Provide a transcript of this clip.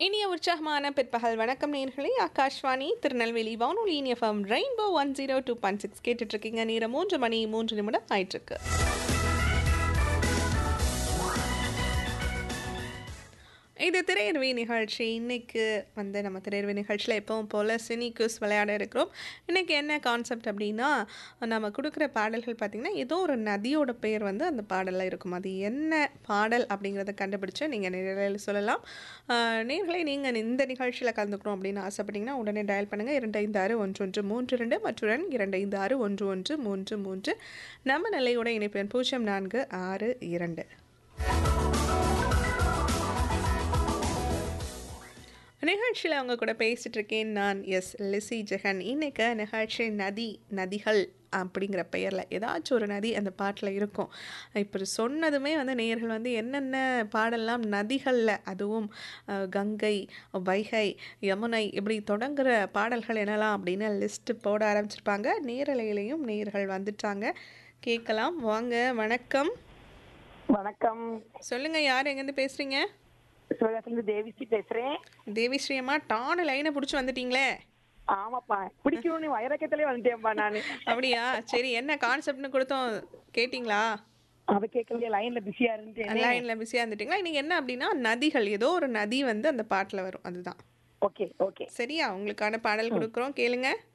இனிய உற்சாகமான பிற்பகல் வணக்கம் நேர்களே ஆகாஷ்வாணி திருநெல்வேலி வானொலி FM rainbow one zero two point six கேட்டுட்டு இருக்கீங்க நேரம் மூன்று மணி மூன்று நிமிடம் ஆயிட்டு இருக்கு இது திரையர்வை நிகழ்ச்சி இன்னைக்கு வந்து நம்ம திரையர்வை நிகழ்ச்சியில் எப்பவும் போல் சினி குஸ் விளையாட இருக்கிறோம் இன்றைக்கி என்ன கான்செப்ட் அப்படின்னா நம்ம கொடுக்குற பாடல்கள் பார்த்திங்கன்னா ஏதோ ஒரு நதியோட பெயர் வந்து அந்த பாடலில் இருக்கும் அது என்ன பாடல் அப்படிங்கிறத கண்டுபிடிச்சு நீங்கள் நேரில் சொல்லலாம் ஆஹ் நேர்களே நீங்கள் இந்த நிகழ்ச்சியில் கலந்துக்கணும் அப்படின்னு ஆசைப்பட்டீங்கன்னா உடனே டயல் பண்ணுங்கள் இரண்டு ஐந்து ஆறு ஒன்று ஒன்று மூன்று ரெண்டு மற்றும் இரண்டு ஐந்து ஆறு ஒன்று ஒன்று மூன்று மூன்று நம்ம நிலையோட இணைப்பு எண் பூஜ்ஜியம் நான்கு ஆறு இரண்டு நிகழ்ச்சியில் அவங்க கூட பேசிகிட்டு இருக்கேன் நான் எஸ் லிசி ஜெகன் இன்னைக்கு நிகழ்ச்சி நதி நதிகள் அப்படிங்கிற பெயரில் ஏதாச்சும் ஒரு நதி அந்த பாட்டில் இருக்கும் இப்போ சொன்னதுமே வந்து நேர்கள் வந்து என்னென்ன பாடலாம் நதிகளில் அதுவும் அஹ், கங்கை வைகை யமுனை இப்படி தொடங்குற பாடல்கள் என்னலாம் அப்படின்னு லிஸ்ட்டு போட ஆரம்பிச்சிருப்பாங்க நேரலையிலையும் நேர்கள் வந்துட்டாங்க கேட்கலாம் வாங்க வணக்கம் வணக்கம் சொல்லுங்கள் யார் எங்கேருந்து பேசுகிறீங்க சிவகாசிலிருந்து தேவிஸ்ரீ பேசுறேன் தேவிஸ்ரீ அம்மா டானு லைனை பிடிச்சி வந்துட்டீங்களே ஆமாப்பா பிடிக்கணும்னு வைரக்கத்திலே வந்துட்டேன்ப்பா நானு அப்படியா சரி என்ன கான்செப்ட்னு கொடுத்தோம் கேட்டிங்களா அவ கேட்கலையே லைன்ல பிஸியா இருந்துட்டேன் லைனில் பிஸியாக இருந்துட்டீங்களா இன்னைக்கு என்ன அப்படின்னா நதிகள் ஏதோ ஒரு நதி வந்து அந்த பாட்டில் வரும் அதுதான் ஓகே ஓகே சரியா உங்களுக்கான பாடல் கொடுக்குறோம் கேளுங்க